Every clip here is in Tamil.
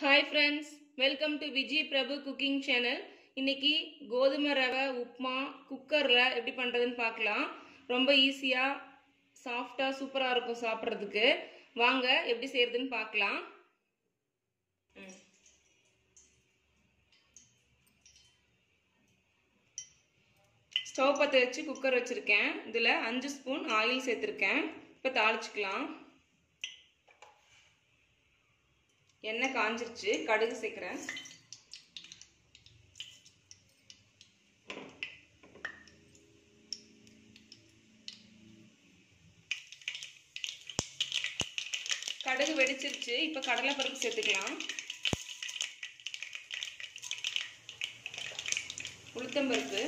Hi friends welcome to Vijay Prabhu cooking channel இன்னைக்கு கோதுமை ரவை உப்புமா குக்கரில் எப்படி பண்ணுறதுன்னு பார்க்கலாம் ரொம்ப ஈஸியாக சாஃப்டாக சூப்பராக இருக்கும் சாப்பிட்றதுக்கு வாங்க எப்படி செய்யறதுன்னு பார்க்கலாம் ம். ஸ்டவ் பற்ற வச்சு குக்கர் வச்சுருக்கேன் இதில் அஞ்சு ஸ்பூன் ஆயில் சேர்த்துருக்கேன் இப்போ தாளிச்சுக்கலாம் எண்ணெய் காஞ்சிருச்சு கடுகு சேர்க்குறேன் கடுகு வெடிச்சிருச்சு இப்போ கடலை பருப்பு சேர்த்துக்கலாம் உளுத்தம்பருப்பு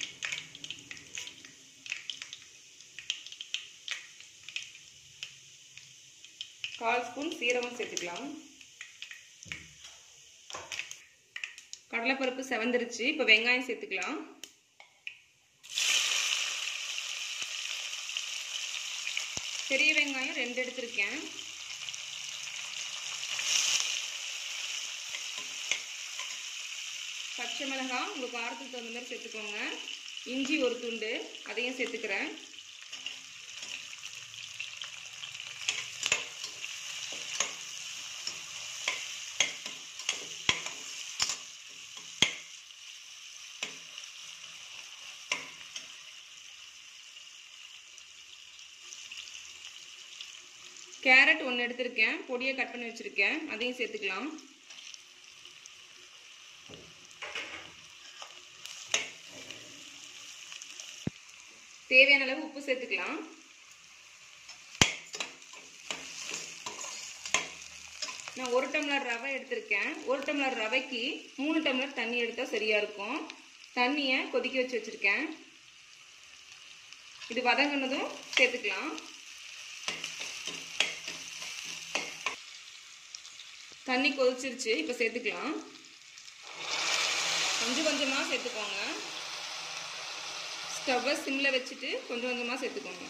கால் ஸ்பூன் சீரகம் சேர்த்துக்கலாம் கடலைப்பருப்பு செவந்துருச்சு இப்போ வெங்காயம் சேர்த்துக்கலாம் பெரிய வெங்காயம் ரெண்டு எடுத்திருக்கேன் பச்சை மிளகாய் உங்கள் காரத்துக்கு தகுந்த மாதிரி சேர்த்துக்கோங்க இஞ்சி ஒரு துண்டு அதையும் சேர்த்துக்கிறேன் கேரட் ஒன்று எடுத்திருக்கேன் பொடியை கட் பண்ணி வச்சுருக்கேன் அதையும் சேர்த்துக்கலாம் தேவையான அளவு உப்பு சேர்த்துக்கலாம் நான் ஒரு டம்ளர் ரவை எடுத்திருக்கேன் ஒரு டம்ளர் ரவைக்கு மூணு டம்ளர் தண்ணி எடுத்தால் சரியாக இருக்கும் தண்ணியை கொதிக்க வச்சு வச்சுருக்கேன் இது வதங்கினதும் சேர்த்துக்கலாம் தண்ணி கொதிச்சிருச்சு இப்போ சேர்த்துக்கலாம் கொஞ்சம் கொஞ்சமாக சேர்த்துக்கோங்க ஸ்டவ்வை சிம்மில் வச்சுட்டு கொஞ்சம் கொஞ்சமாக சேர்த்துக்கோங்க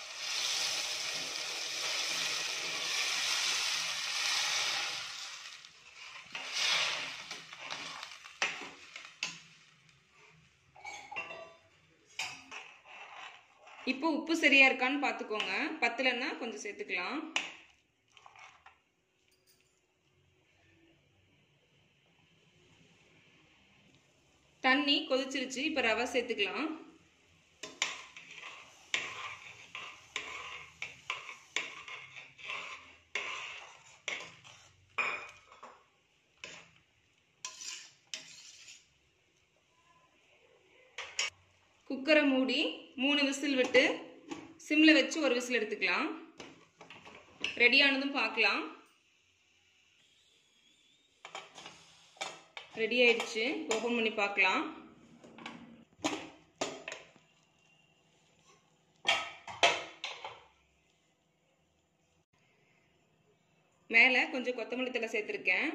இப்போ உப்பு சரியா இருக்கான்னு பார்த்துக்கோங்க பத்தலைன்னா கொஞ்சம் சேர்த்துக்கலாம் தண்ணி கொதிச்சிருச்சு இப்போ ரவை சேர்த்துக்கலாம் குக்கரை மூடி மூணு விசில் விட்டு சிம்மில் வச்சு ஒரு விசில் எடுத்துக்கலாம் ரெடியானதும் பார்க்கலாம் ரெடி ஆயிடுச்சு ஓப்பன் பண்ணி பார்க்கலாம் மேலே கொஞ்சம் கொத்தமல்லி தலை சேர்த்துருக்கேன்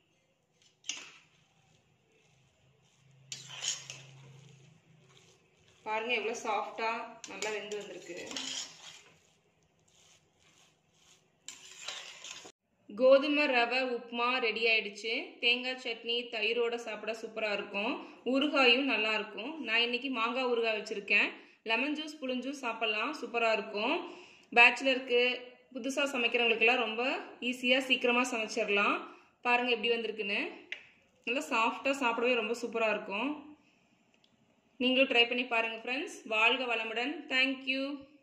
பாருங்க எவ்வளோ சாஃப்டாக நல்லா வெந்து வந்திருக்கு கோதுமை ரவை உப்புமா ரெடி ஆயிடுச்சு தேங்காய் சட்னி தயிரோட சாப்பிட சூப்பராக இருக்கும் ஊறுகாயும் நல்லா இருக்கும் நான் இன்னைக்கு மாங்காய் ஊறுகாய் வச்சுருக்கேன் லெமன் ஜூஸ் புளிஞ்சூஸ் சாப்பிட்லாம் சூப்பராக இருக்கும் பேச்சுலருக்கு புதுசாக சமைக்கிறவங்களுக்கெல்லாம் ரொம்ப ஈஸியாக சீக்கிரமாக சமைச்சிடலாம் பாருங்கள் எப்படி வந்திருக்குன்னு நல்லா சாஃப்டாக சாப்பிடவே ரொம்ப சூப்பராக இருக்கும் நீங்களும் ட்ரை பண்ணி பாருங்கள் ஃப்ரெண்ட்ஸ் வாழ்க வளமுடன் தேங்க்யூ